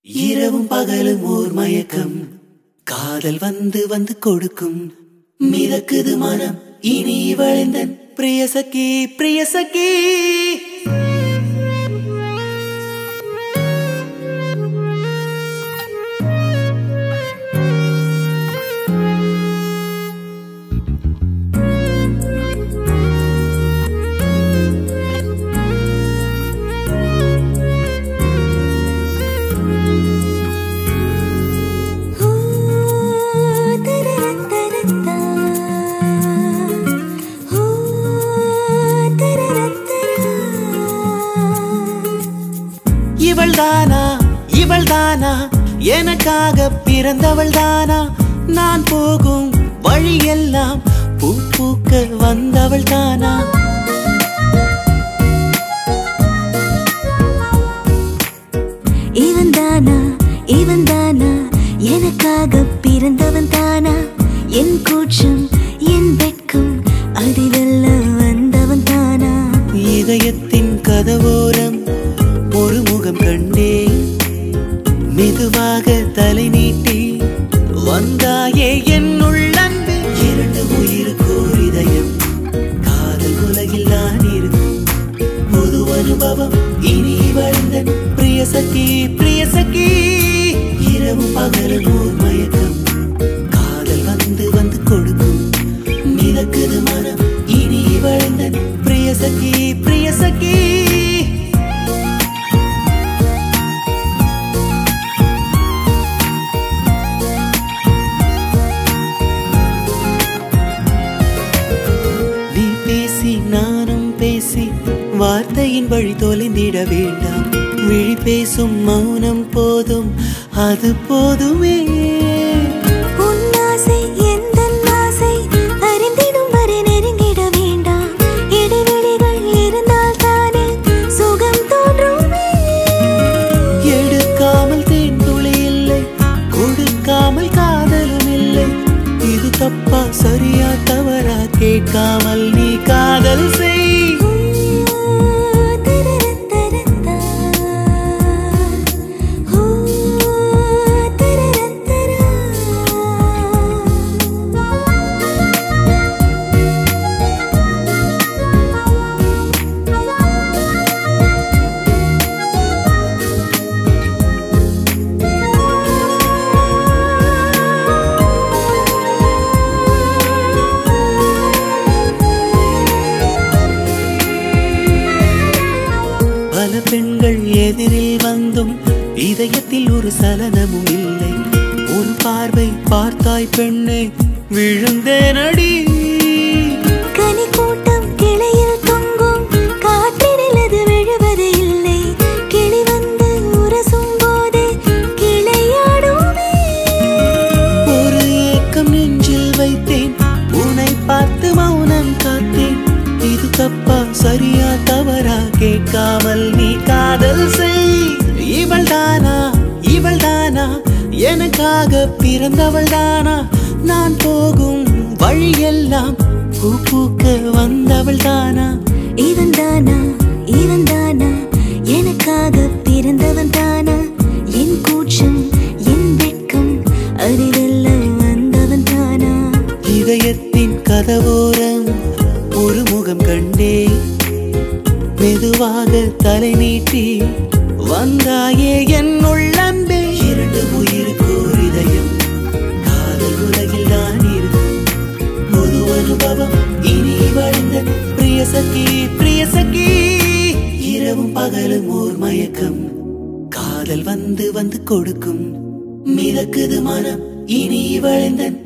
இரவும் பகலும் ஓர் மயக்கம் காதல் வந்து வந்து கொடுக்கும் மிதக்குது மனம் இனி வளைந்தன் பிரியசகி பிரியசகி ஹூ தரரத்தரத்தா ஹூ தரரத்தரா இவள்தானா இவள்தானா எனக்காக பிறந்தவள் தானா நான் போகும் வழியெல்லாம் பூ பூக்க வந்தவள் தானா இவன் தானா இவன் தானா எனக்காக பிறந்தவன் தானா என் கூச்சம் என் வெட்கம் அதை வெல்ல வந்தவன் தானா இதயத்தின் கதவோரம் ஒரு முகம் கண்டேன் மெதுவாக தலை நீட்டி வந்தாயே என் உள்ளன்பே இரண்டு உயிருக்கோர் இதயம் காதல் உலகில் நான் இருக்கும் புது அனுபவம் இனி வளர்ந்தன் பிரியசகி பிரியசகி இரவும் பகலும் ஓர் மயக்கம் காதல் வந்து வந்து கொடுக்கும் மிதக்குது மனம் இனி வளர்ந்தன் பிரியசகி பிரியசகி நீ பேசி நானும் பேசி வார்த்தையின் வழி தொலைந்திட வேண்டாம் விழி பேசும் மௌனம் போதும் அது போதுமே உன் ஆசை எந்தன் ஆசை அறிந்திடும் வரை நெருங்கிட வேண்டாம் இடைவெளிகள் இருந்தால் தானே சுகம் தோன்றுமே எடுக்காமல் தேன்துளி இல்லை கொடுக்காமல் காதலும் இல்லை இது தப்பா சரியா தவறா கேட்காமல் நீ காதல் செய் ஹூ தரரத்தரத்தா ஹூ பல பெண்கள் எதிரில் வந்தும் இதயத்தில் ஒரு சலனமும் இல்லை ஒரு பார்வை பார்த்தாய் பெண்ணே விழுந்தேனடி கனி கூட்டம் கிளையில் தொங்கும் காற்றினில் அது விழுவது இல்லை கிளி வந்து உரசும் போதே கிளையாடுமே ஒரு ஏக்கம் நெஞ்சில் வைத்தேன் உன்னை பார்த்து மௌனம் காத்தேன் இது தப்பா சரியா தவறா கேட்காமல் நீ காதல் செய் இவள் தானா இவள் தானா எனக்காக பிறந்தவள் தானா நான் போகும் வழியெல்லாம் பூ பூக்க வந்தவள் தானா இவன் தானா இவன் தானா எனக்காக பிறந்தவன் தானா என் கூச்சம் என் வெட்கம் அறிவெல்ல வந்தவன் தானா இதயத்தின் கதவோரம் ஒரு முகம் கண்டே மெதுவாக தலை நீட்டி வந்தாயே என் உள்ளன்பே இரண்டு உயிருக்கு ஒரு இதயம் காதல் உலகில் நான் இருக்கும் பொது அனுபவம் இனி வளர்ந்த பிரியசகி பிரியசகி இரவும் பகலும் ஓர் மயக்கம் காதல் வந்து வந்து கொடுக்கும் மிதக்குது மனம் இனி வளைந்தன்